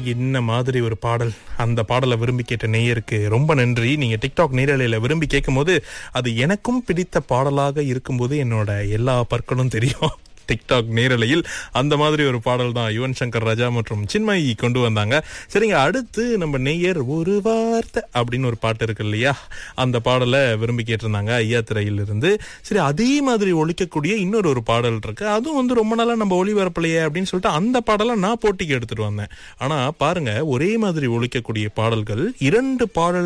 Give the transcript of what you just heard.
என்ன மாதிரி ஒரு பாடல் அந்த பாடலை விரும்பி கேட்ட நேயருக்கு ரொம்ப நன்றி நீங்க டிக்டாக் நேரலையில விரும்பி கேட்கும்போது அது எனக்கும் பிடித்த பாடலாக இருக்கும்போது என்னோட எல்லா பற்களும் தெரியும் டிக்டாக் நேரலையில் அந்த மாதிரி ஒரு பாடல் தான் யுவன் சங்கர் ராஜா மற்றும் சின்மயி கொண்டு வந்தாங்க சரிங்க அடுத்து நம்ம நேயர் ஒரு வார்த்தை அப்படின்னு ஒரு பாட்டு இருக்கு இல்லையா அந்த பாடலை விரும்பி கேட்டிருந்தாங்க ஐயா திரையிலிருந்து சரி அதே மாதிரி ஒழிக்கக்கூடிய இன்னொரு ஒரு பாடல் இருக்கு அதுவும் வந்து ரொம்ப நாளா நம்ம ஒளிபரப்பலையே அப்படின்னு சொல்லிட்டு அந்த பாடலை நான் போட்டிக்கு எடுத்துட்டு வந்தேன் ஆனா பாருங்க ஒரே மாதிரி ஒழிக்கக்கூடிய பாடல்கள் இரண்டு பாடல்